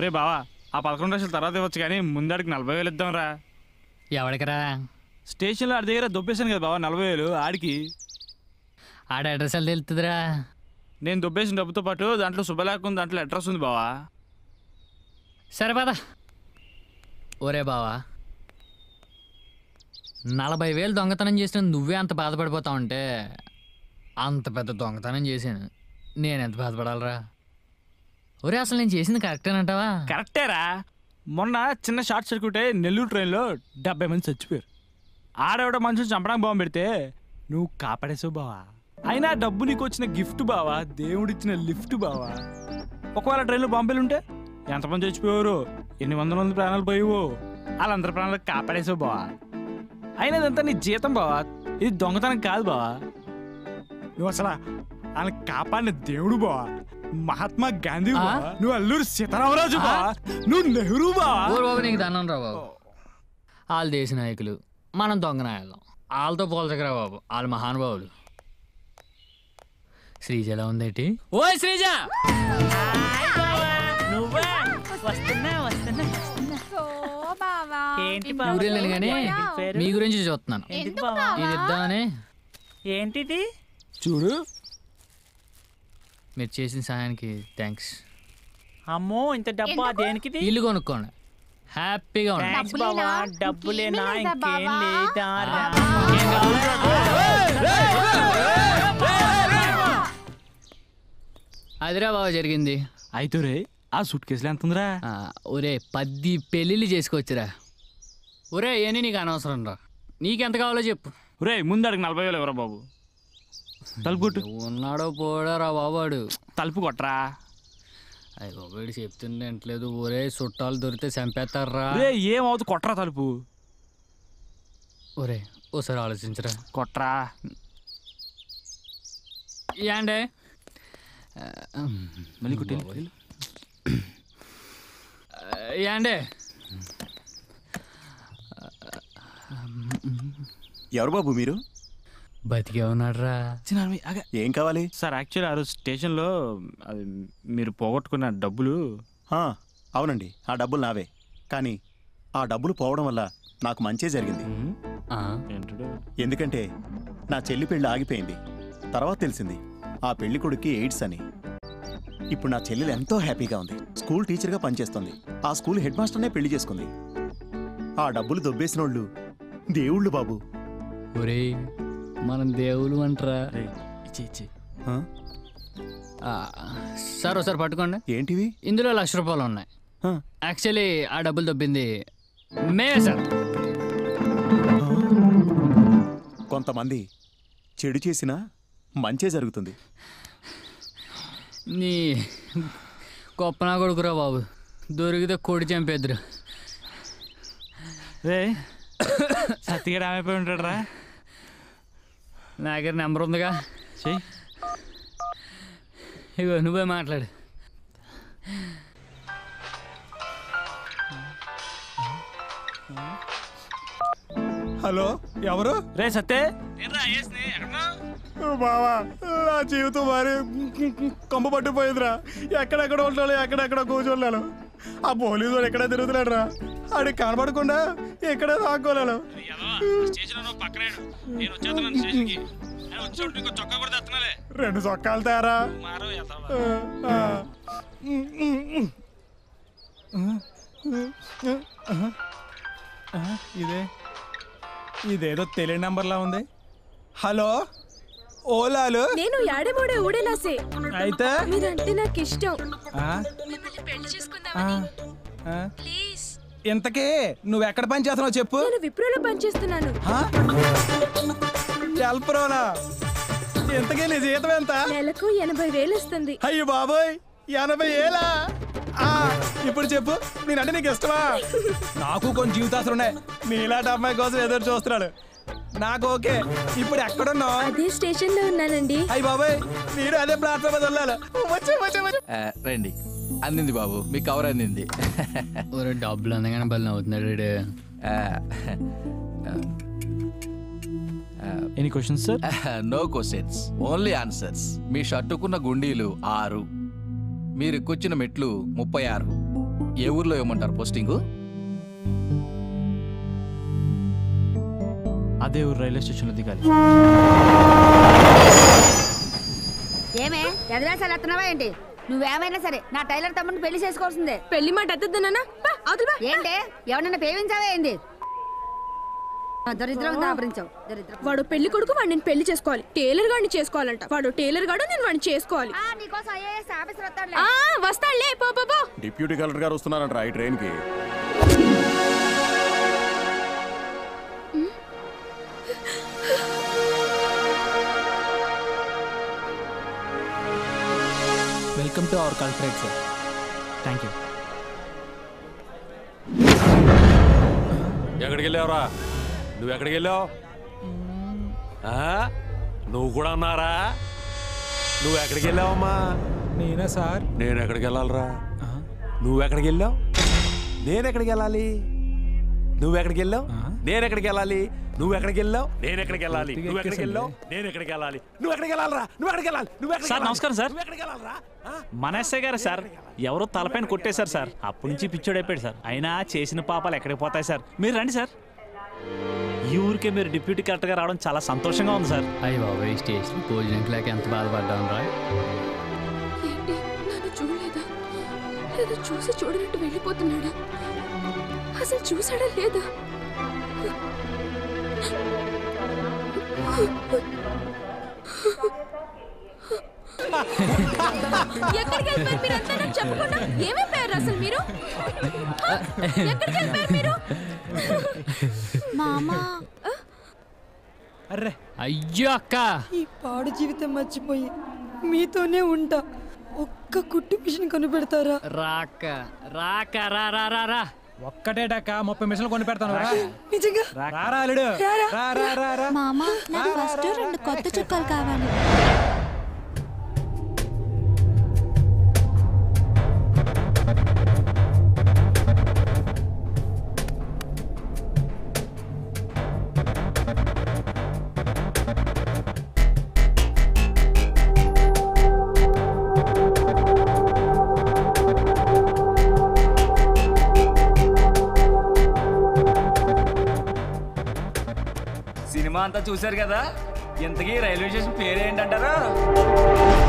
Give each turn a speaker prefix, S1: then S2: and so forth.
S1: ఒరే బావా ఆ పదకొండు లక్షల తర్వాత ఇవ్వచ్చు కానీ ముందడికి నలభై వేలు ఇద్దాం రా
S2: ఎవడికరా
S1: స్టేషన్లో ఆడి దగ్గర దొబ్బేశాను కదా బావా నలభై వేలు ఆడికి
S2: ఆడ అడ్రస్ ఎలా తెలుస్తుందిరా
S1: నేను దొబ్బేసిన డబ్బుతో పాటు దాంట్లో శుభలేఖ ఉంది దాంట్లో అడ్రస్ ఉంది బావా
S2: సరే పద ఒరే బావా నలభై వేలు దొంగతనం చేసిన నువ్వే అంత బాధపడిపోతావు అంటే అంత పెద్ద దొంగతనం చేశాను నేను ఎంత బాధపడాలరా ఒరే అసలు నేను చేసింది కరెక్టేనంటావా
S1: కరెక్టేరా మొన్న చిన్న షార్ట్ సర్క్యూట్ అయ్యి నెల్లూరు ట్రైన్లో డెబ్బై మంది చచ్చిపోయారు ఆడవిడ మనుషులు చంపడానికి బాంబు పెడితే నువ్వు కాపాడేసావు బావా అయినా డబ్బు నీకు వచ్చిన గిఫ్ట్ బావా దేవుడిచ్చిన లిఫ్ట్ బావా ఒకవేళ ట్రైన్లో బాంబులు ఉంటే ఎంతమంది చచ్చిపోయారు ఎన్ని వందల మంది ప్రాణాలు పోయేవో వాళ్ళందరి ప్రాణాలు కాపాడేసావు బావా అయినా ఇదంతా నీ జీతం బావా ఇది దొంగతనం కాదు బావా నువ్వు అసలు వాళ్ళని కాపాడిన దేవుడు బావా మహాత్మా గాంధీ
S2: ఆ?
S1: బావా నువ్వు అల్లూరు సీతారామరాజు బావా నువ్వు నెహ్రూ బావా
S2: ఊరు బాబు నీకు దండం రా బాబు వాళ్ళు దేశ నాయకులు మనం దొంగ నాయకులం వాళ్ళతో పోల్చకరా బాబు వాళ్ళు మహానుభావులు శ్రీజ ఎలా ఉందేటి ఓయ్ శ్రీజ
S3: నువ్వా వస్తున్నా వస్తున్నా
S4: ఓ బావా
S3: ఏంటి బావ?
S2: ఊరెళ్ళాను కానీ
S3: పేరు?
S2: మీ గురించి చూస్తున్నాను
S3: ఎందుకు బావా?
S2: ఇది ఇద్దామని
S3: ఏంటిది
S1: చూడు
S2: మీరు చేసిన సహాయానికి థ్యాంక్స్
S3: అమ్మో ఇంత డబ్బా దేనికిది
S2: ఇల్లు కొనుక్కోండి హ్యాపీగా ఉండండి
S3: థ్యాంక్స్ బావా డబ్బులేనా
S4: ఇంకేమీ లేదా
S3: ఇంకేం
S4: బావా?
S3: లేదా రా.
S2: అదిరా బాబా జరిగింది
S1: అయితే రే ఆ సూట్ కేసులు ఎంత ఉందిరా
S2: ఆ, ఒరే పది పెళ్ళిళ్ళు చేసుకోవచ్చురా ఒరే ఏని నీకు అనవసరం రా నీకెంత కావాలో చెప్పు
S1: రే ముందు అడిగి నలభై వేలు ఎవరా బాబు తలుపు కొట్టు
S2: ఉన్నాడో పోడా రా బాబాడు
S1: తలుపు కొట్టరా
S2: అయ్యి బాబాడు చెప్తుండే అంటలేదు ఒరే చుట్టాలు దొరికితే చంపేస్తారా
S1: రే ఏమవుతుంది కొట్టరా తలుపు
S2: ఒరే ఓసారి ఆలోచించరా
S1: కొట్టరా
S2: ఏండే
S1: మళ్ళీ కొట్టి
S2: ఏండే
S5: ఎవరు బాబు మీరు
S2: బతికే ఉన్నాడ్రా
S5: ఏం కావాలి
S1: సార్ యాక్చువల్లీ ఆ రోజు స్టేషన్లో అది మీరు పోగొట్టుకున్న డబ్బులు
S5: ఆ, అవునండి ఆ డబ్బులు నావే కానీ ఆ డబ్బులు పోవడం వల్ల నాకు మంచే జరిగింది
S2: ఆ,
S1: ఏంటో
S5: ఎందుకంటే నా చెల్లి పెళ్లి ఆగిపోయింది తర్వాత తెలిసింది ఆ పెళ్లి కొడుక్కి ఎయిడ్స్ అని ఇప్పుడు నా చెల్లెలు ఎంతో హ్యాపీగా ఉంది స్కూల్ టీచర్గా పనిచేస్తుంది ఆ స్కూల్ హెడ్ మాస్టర్నే పెళ్లి చేసుకుంది ఆ డబ్బులు దొబ్బేసినోళ్ళు దేవుళ్ళు బాబు
S2: ఒరే మనం దేవులు అంటరా
S1: రే ఇచ్చి ఇచ్చి
S5: ఆ?
S2: ఆ, సార్ ఒకసారి పట్టుకోండి
S5: ఏంటివి
S2: ఇందులో లక్ష రూపాయలు ఉన్నాయి
S5: ఆ,
S2: యాక్చువల్లీ ఆ డబ్బులు దొబ్బింది మేమే సార్
S5: కొంతమంది చెడు చేసినా మంచే జరుగుతుంది
S2: నీ గొప్ప నా కొడుకురా బాబు దొరికితే కొడి చంపేద్దరు
S1: రే సత్తిగా ఏమైపోయి ఉంటాడు రా
S2: నా దగ్గర నెంబర్ ఉందిగా
S1: చెయ్యి
S2: ఇగో నువ్వే మాట్లాడు
S5: హలో ఎవరు
S1: రే సత్తే
S5: బావా నా జీవితం మరి కొమ్మ పట్టిపోయిందిరా ఎక్కడెక్కడ ఉంటాడు ఎక్కడెక్కడ కూర్చోలేను ఆ పోలీసు వాడు ఎక్కడ తిరుగుతున్నాడు రా ఆడికి కనపడకుండా ఎక్కడే దాక్కోలేను
S1: స్టేషన్ పక్కనే నేను వచ్చేస్తున్నాను స్టేషన్కి వచ్చి ఇంకో చొక్కా కూడా తెస్తున్నాలే
S5: రెండు చొక్కాలు తేరా
S1: మారో ఎదవా.
S5: ఆ, ఆ.
S6: ఇదే ఇదేదో తెలియని నంబర్లా ఉంది హలో ఓలాలు
S4: నేను యాడమోడే ఊడేలాసే
S6: అయితే
S4: మీరంటే నాకు ఇష్టం
S6: ఆ,
S4: మిమ్మల్ని పెళ్లి
S6: ఆ,
S4: చేసుకుందామని
S6: ఆ.
S4: ప్లీజ్
S6: ఇంతకీ నువ్వు ఎక్కడ పని చేస్తున్నావు చెప్పు
S4: నేను విప్రోలో పనిచేస్తున్నాను
S6: ఆ? ఎల్ప్రోనా ఇంతకీ నీ జీతం ఎంత
S4: నెలకు ఎనభై వేలు వస్తుంది
S6: అయ్యో బాబోయ్ ఎనభై ఏలా ఆ, ఇప్పుడు చెప్పు నేనంటే నీకు ఇష్టమా నాకు కొన్ని జీవితాలు ఉన్నాయి నీలాంటి అమ్మాయి కోసం ఎదురు చూస్తున్నాడు నాకు ఓకే ఇప్పుడు ఎక్కడున్నావు
S4: అదే స్టేషన్ లో ఉన్నానండి
S6: అయ్యి బాబాయ్ మీరు అదే ప్లాట్ఫామ్ మీద వెళ్ళాలి వచ్చే వచ్చే వచ్చే
S7: ఆ, రండి అందింది బాబు మీకు కవర్ అందింది
S2: ఒరే డబ్బులు అందగానే బలి అవుతున్నాడు వీడు.
S7: ఆ,
S1: any questions sir
S7: no questions only answers మీ షర్టుకున్న గుండీలు ఆరు మీరు కూర్చున్న మెట్లు ముప్పై ఆరు ఏ ఊర్లో ఇవ్వమంటారు పోస్టింగు
S1: అదే ఊరు రైల్వే స్టేషన్లో దిగాలి
S8: ఏమే ఎదవేసాలు ఎత్తున్నావా ఏంటి నువ్వేమైనా సరే నా టైలర్ తమ్ముడిని పెళ్లి చేసుకోవాల్సిందే
S4: పెళ్లి మాట ఎత్తద్దన్నా అవతల బా.
S8: ఏంటి ఎవరన్నా పేవించావా ఏంది ఆ, దరిద్రం దాపరించావు దరిద్రం
S4: వాడు పెళ్లి కొడుకు వాడు నేను పెళ్లి చేసుకోవాలి టైలర్ గాడిని చేసుకోవాలంట వాడు టైలర్ గాడు నేను వాడిని చేసుకోవాలి
S8: ఆ, నీకోసం ఐఏఎస్ ఆఫీసర్ వస్తాడులే
S4: ఆ వస్తాడులే పో పో, పో
S5: డిప్యూటీ కలెక్టర్ గారు వస్తున్నారంట ఈ ట్రైన్కి
S1: welcome to our collectorate sir thank you
S9: ఎక్కడికి వెళ్ళావురా నువ్వు ఎక్కడికి వెళ్ళావు ఆ? నువ్వు కూడా ఉన్నారా నువ్వు ఎక్కడికి వెళ్ళావమ్మా
S6: నేనే సార్
S9: నేను ఎక్కడికి వెళ్ళాలరా నువ్వు ఎక్కడికి వెళ్ళావు నేను ఎక్కడికి వెళ్ళాలి నువ్వు ఎక్కడికి వెళ్ళావు నేను ఎక్కడికి వెళ్ళాలి నువ్వు ఎక్కడికి వెళ్ళావు నేను ఎక్కడికి వెళ్ళాలి నువ్వు ఎక్కడికి వెళ్ళావు నేను ఎక్కడికి వెళ్ళాలి నువ్వు ఎక్కడికి వెళ్ళాలరా నువ్వు ఎక్కడికి వెళ్ళాలి నువ్వు ఎక్కడికి
S1: సార్,
S9: వెళ్ళాలి?
S1: నమస్కారం సార్.
S9: నువ్వు ఎక్కడికి వెళ్ళాలరా ఆ?
S1: మన ఎస్ఐ గారు సార్ ఎవరో తలపైన కొట్టేశారు సార్ అప్పటి నుంచి పిచ్చోడైపోయాడు సార్ అయినా చేసిన పాపాలు ఎక్కడికి పోతాయి సార్ మీరు రండి సార్ ఈ ఊరికే మీరు డిప్యూటీ కలెక్టర్గా రావడం చాలా సంతోషంగా ఉంది సార్
S2: అయ్యి బాబు ఈ స్టేషన్ భోజనం లేక ఎంత బాధపడ్డాను రా
S4: ఏంటి నన్ను చూడలేదా లేదా చూసి చూడనట్టు వెళ్ళిపోతున్నాడా అసలు చూసాడా లేదా ఎక్కడికి వెళ్ళిపోయారు మీరంతా నాకు చెప్పకుండా ఏమైపోయారు అసలు మీరు హ? ఎక్కడికి వెళ్ళిపోయారు మీరు
S6: అర్రే
S2: అయ్యో అక్క
S10: ఈ పాడు జీవితం మర్చిపోయి మీతోనే ఉంటా ఒక్క కుట్టు మిషన్ కొనిపెడతారా
S2: రాక రాక రా రా రా రా
S6: ఒక్కటేటక్క ముప్పై మిషన్లు కొని పెడతాను రా.
S10: నిజంగా
S6: రారా అల్లుడు రా రా రా రా
S4: మామ నాకు ఫస్ట్ రెండు కొత్త చుక్కలు కావాలి
S3: సినిమా అంతా చూశారు కదా ఇంతకీ రైల్వే స్టేషన్ పేరేంటంటారు